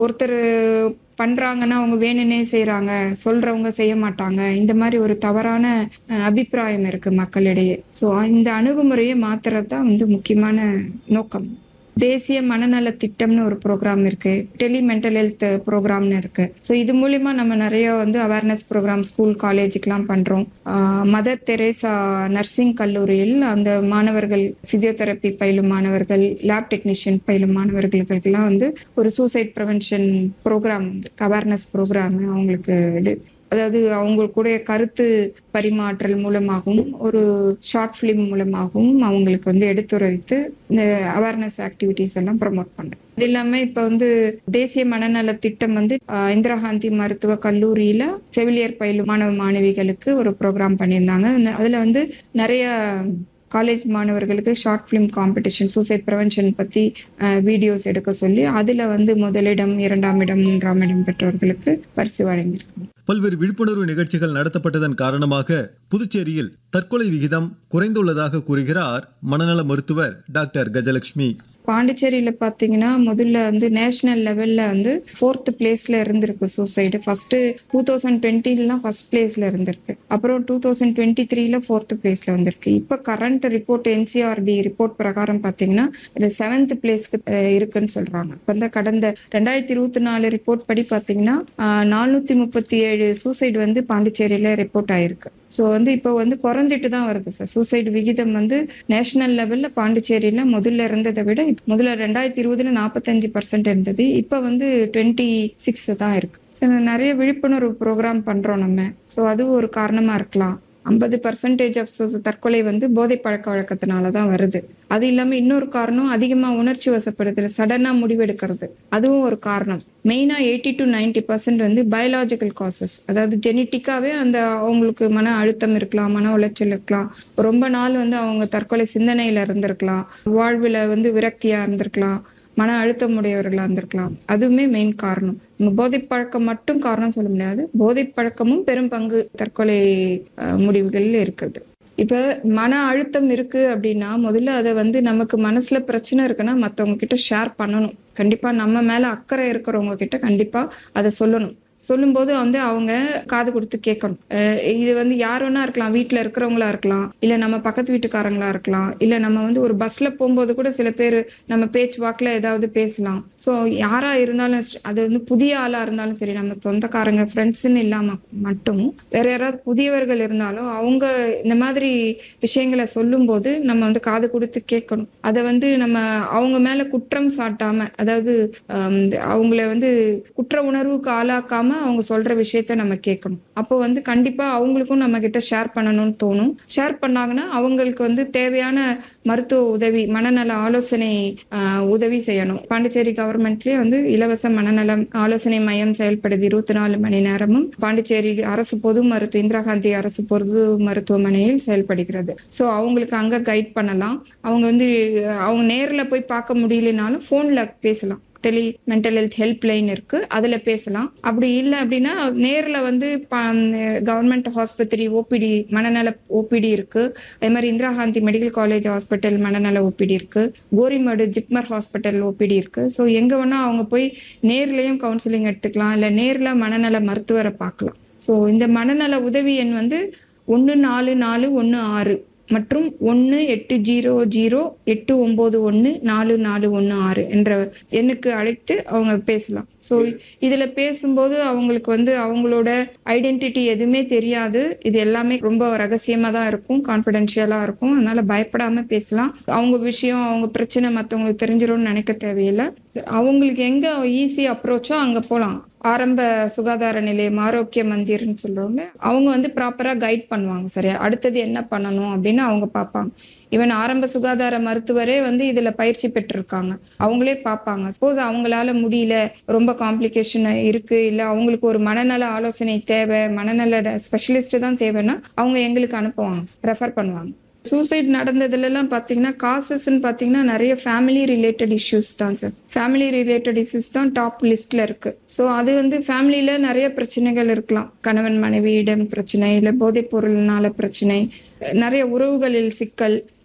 ஒருத்தர் பண்றாங்கன்னா அவங்க வேணும்னே செய்றாங்க சொல்றவங்க செய்ய மாட்டாங்க இந்த மாதிரி ஒரு தவறான அஹ், அபிப்பிராயம் இருக்கு மக்களிடையே ஸோ இந்த அணுகுமுறையை மாத்துறது தான் வந்து முக்கியமான நோக்கம் தேசிய மனநல திட்டம்னு ஒரு ப்ரோக்ராம் இருக்கு டெலி மென்டல் ஹெல்த் ப்ரோக்ராம்னு இருக்கு ஸோ இது மூலியமா நம்ம நிறைய வந்து அவேர்னஸ் ப்ரோக்ராம் ஸ்கூல் காலேஜுக்கெல்லாம் பண்றோம் ஆஹ் மதர் தெரேசா நர்சிங் கல்லூரியில் அந்த மாணவர்கள் பிசியோதெரப்பி பயிலும் மாணவர்கள் லேப் டெக்னீஷியன் பயிலும் மாணவர்களுக்கெல்லாம் வந்து ஒரு suicide prevention programme awareness programme அவங்களுக்கு எடு- அதாவது அவங்க கூட கருத்து பரிமாற்றல் மூலமாகவும் ஒரு ஷார்ட் ஃபிலிம் மூலமாகவும் அவங்களுக்கு வந்து எடுத்துரைத்து இந்த அவேர்னஸ் ஆக்டிவிட்டிஸ் எல்லாம் ப்ரமோட் பண்றோம் இது இல்லாம இப்ப வந்து தேசிய மனநல திட்டம் வந்து ஆஹ், இந்திரா காந்தி மருத்துவ கல்லூரியில செவிலியர் பயிலும் மாணவ மாணவிகளுக்கு ஒரு ப்ரோக்ராம் பண்ணியிருந்தாங்க அதுல வந்து நிறைய காலேஜ் மாணவர்களுக்கு short film competition suicide prevention பத்தி வீடியோஸ் எடுக்க சொல்லி அதுல வந்து முதலிடம் இரண்டாம் இடம் மூன்றாம் இடம் பெற்றவர்களுக்கு பரிசு வழங்கியிருக்காங்க பல்வேறு விழிப்புணர்வு நிகழ்ச்சிகள் நடத்தப்பட்டதன் காரணமாக புதுச்சேரியில் தற்கொலை விகிதம் குறைந்துள்ளதாக கூறுகிறார் மனநல மருத்துவர் டாக்டர் கஜலட்சுமி பாண்டிச்சேரியில பாத்தீங்கன்னா முதல்ல வந்து நேஷனல் லெவல்ல வந்து ஃபோர்த் பிளேஸ்ல இருந்திருக்கு சூசைடு ஃபர்ஸ்ட் டூ தௌசண்ட் டுவெண்ட்டிலாம் ஃபர்ஸ்ட் பிளேஸ்ல இருந்திருக்கு அப்புறம் டூ தௌசண்ட் டுவெண்ட்டி த்ரீல ஃபோர்த் பிளேஸ்ல வந்திருக்கு இப்ப கரண்ட் ரிப்போர்ட் என்சிஆர்டி ரிப்போர்ட் பிரகாரம் பாத்தீங்கன்னா செவன்த் பிளேஸ்க்கு இருக்குன்னு சொல்றாங்க இப்ப இந்த கடந்த ரெண்டாயிரத்தி இருபத்தி நாலு ரிப்போர்ட் படி பாத்தீங்கன்னா நானூத்தி முப்பத்தி ஏழு சூசைடு வந்து பாண்டிச்சேரியில ரிப்போர்ட் ஆயிருக்கு ஸோ வந்து இப்போ வந்து குறைஞ்சிட்டு தான் வருது சார் சூசைடு விகிதம் வந்து நேஷனல் லெவல்ல பாண்டிச்சேரியில முதல்ல இருந்ததை விட இப்ப முதல்ல ரெண்டாயிரத்தி இருபதுல நாற்பத்தஞ்சு பர்சன்ட் இருந்தது இப்போ வந்து டுவெண்ட்டி சிக்ஸ் தான் இருக்கு ஸோ நிறைய விழிப்புணர்வு ப்ரோக்ராம் பண்றோம் நம்ம ஸோ அது ஒரு காரணமா இருக்கலாம் ஐம்பது பர்சன்டேஜ் ஆஃப் தற்கொலை வந்து போதை பழக்க வழக்கத்தினால தான் வருது அது இல்லாம இன்னொரு காரணம் அதிகமா உணர்ச்சி வசப்படுதல் சடனா முடிவெடுக்கிறது அதுவும் ஒரு காரணம் மெயினா எயிட்டி டு நைன்டி பர்சன்ட் வந்து பயாலாஜிக்கல் காசஸ் அதாவது ஜெனட்டிக்காவே அந்த அவங்களுக்கு மன அழுத்தம் இருக்கலாம் மன உளைச்சல் இருக்கலாம் ரொம்ப நாள் வந்து அவங்க தற்கொலை சிந்தனையில இருந்திருக்கலாம் வாழ்வுல வந்து விரக்தியா இருந்திருக்கலாம் மன அழுத்தம் உடையவர்களா இருந்திருக்கலாம் அதுவுமே மெயின் காரணம் நம்ம போதைப் பழக்கம் மட்டும் காரணம் சொல்ல முடியாது போதைப் பழக்கமும் பெரும் பங்கு தற்கொலை அஹ், முடிவுகளில் இருக்குது இப்ப மன அழுத்தம் இருக்கு அப்படின்னா முதல்ல அதை வந்து நமக்கு மனசுல பிரச்சனை இருக்குன்னா மத்தவங்க கிட்ட ஷேர் பண்ணணும் கண்டிப்பா நம்ம மேல அக்கறை இருக்கிறவங்க கிட்ட கண்டிப்பா அதை சொல்லணும் சொல்லும்போது வந்து அவங்க காது கொடுத்து கேட்கணும் அஹ் இது வந்து யார் வேணா இருக்கலாம் வீட்ல இருக்கிறவங்களா இருக்கலாம் இல்ல நம்ம பக்கத்து வீட்டுக்காரங்களா இருக்கலாம் இல்ல நம்ம வந்து ஒரு பஸ்ல போகும்போது கூட சில பேர் நம்ம பேச்சு வாக்குல ஏதாவது பேசலாம் ஸோ யாரா இருந்தாலும் ஸ்- அது வந்து புதிய ஆளா இருந்தாலும் சரி நம்ம சொந்தக்காரங்க ஃப்ரெண்ட்ஸ்ன்னு இல்லாம மட்டும் வேற யாராவது புதியவர்கள் இருந்தாலும் அவங்க இந்த மாதிரி விஷயங்களை சொல்லும்போது நம்ம வந்து காது கொடுத்து கேட்கணும் அதை வந்து நம்ம அவங்க மேல குற்றம் சாட்டாம அதாவது ஆம், அவங்கள வந்து குற்ற உணர்வுக்கு ஆளாக்காம அவங்க சொல்ற விஷயத்த நம்ம கேட்கணும் அப்போ வந்து கண்டிப்பா அவங்களுக்கும் நம்ம கிட்ட ஷேர் பண்ணணும்னு தோணும் ஷேர் பண்ணாங்கன்னா அவங்களுக்கு வந்து தேவையான மருத்துவ உதவி மனநல ஆலோசனை ஆஹ், உதவி செய்யணும் பாண்டிச்சேரி கவர்மெண்ட்லயே வந்து இலவச மனநலம் ஆலோசனை மையம் செயல்படுது இருபத்தி நாலு மணி நேரமும் பாண்டிச்சேரி அரசு பொது மருத்துவ இந்திரா காந்தி அரசு பொது மருத்துவமனையில் செயல்படுகிறது ஸோ அவங்களுக்கு அங்க கைட் பண்ணலாம் அவங்க வந்து அவங்க நேர்ல போய் பார்க்க முடியலனாலும் போன்ல பேசலாம் tele mental health helpline இருக்கு அதுல பேசலாம் அப்படி இல்லை அப்படின்னா நேர்ல வந்து கவர்மெண்ட் ஆஸ்பத்திரி ஓபிடி மனநல ஓபிடி இருக்கு அதே மாதிரி Indira Gandhi medical college hospital மனநல ஓபிடி இருக்கு கோரிமேடு ஜிப்மர் ஹாஸ்பிட்டல் ஓபிடி இருக்கு ஸோ எங்க வேணா அவங்க போய் நேர்லயும் கவுன்சிலிங் எடுத்துக்கலாம் இல்ல நேர்ல மனநல மருத்துவரை பார்க்கலாம் ஸோ இந்த மனநல உதவி எண் வந்து ஒன்று நாலு நாலு ஒன்று ஆறு மற்றும் ஒன்று எட்டு ஜீரோ ஜீரோ எட்டு ஒம்பது ஒன்று நாலு நாலு ஒன்று ஆறு என்ற எண்ணுக்கு அழைத்து அவங்க பேசலாம் ஸோ இதில் பேசும்போது அவங்களுக்கு வந்து அவங்களோட ஐடென்டிட்டி எதுவுமே தெரியாது இது எல்லாமே ரொம்ப ரகசியமாக தான் இருக்கும் கான்ஃபிடென்ஷியலாக இருக்கும் அதனால பயப்படாம பேசலாம் அவங்க விஷயம் அவங்க பிரச்சனை மற்றவங்களுக்கு தெரிஞ்சிரும்னு நினைக்க தேவையில்லை அவங்களுக்கு எங்கே ஈஸி அப்ரோச்சோ அங்கே போகலாம் ஆரம்ப சுகாதார நிலையம் ஆரோக்கிய மந்திர்னு சொல்றவங்க அவங்க வந்து ப்ராப்பரா கைட் பண்ணுவாங்க சரியா அடுத்தது என்ன பண்ணணும் அப்படின்னு அவங்க பார்ப்பாங்க ஈவன் ஆரம்ப சுகாதார மருத்துவரே வந்து இதுல பயிற்சி பெற்றிருக்காங்க அவங்களே பார்ப்பாங்க சப்போஸ் அவங்களால முடியல ரொம்ப காம்ப்ளிகேஷன் இருக்கு இல்ல அவங்களுக்கு ஒரு மனநல ஆலோசனை தேவை மனநல ஸ்பெஷலிஸ்ட் தான் தேவைன்னா அவங்க எங்களுக்கு அனுப்புவாங்க ரெஃபர் பண்ணுவாங்க சூசைட் நடந்ததுல எல்லாம் பாத்தீங்கன்னா காசஸ்ன்னு பாத்தீங்கன்னா நிறைய ஃபேமிலி ரிலேட்டட் இஷ்யூஸ் தான் சார் ஃபேமிலி ரிலேட்டட் இஷ்யூஸ் தான் டாப் லிஸ்ட்ல இருக்கு ஸோ அது வந்து ஃபேமிலியில நிறைய பிரச்சனைகள் இருக்கலாம் கணவன் மனைவியிடம் பிரச்சனை இல்ல போதைப் பொருள்னால பிரச்சனை நிறைய உறவுகளில் சிக்கல்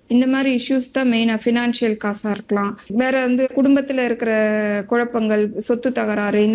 இந்த மாதிரி இஷ்யூஸ் தான் மெயினா ஃபினான்ஷியல் காசா இருக்கலாம் வேற வந்து குடும்பத்துல இருக்கிற குழப்பங்கள் சொத்து தகராறு இந்த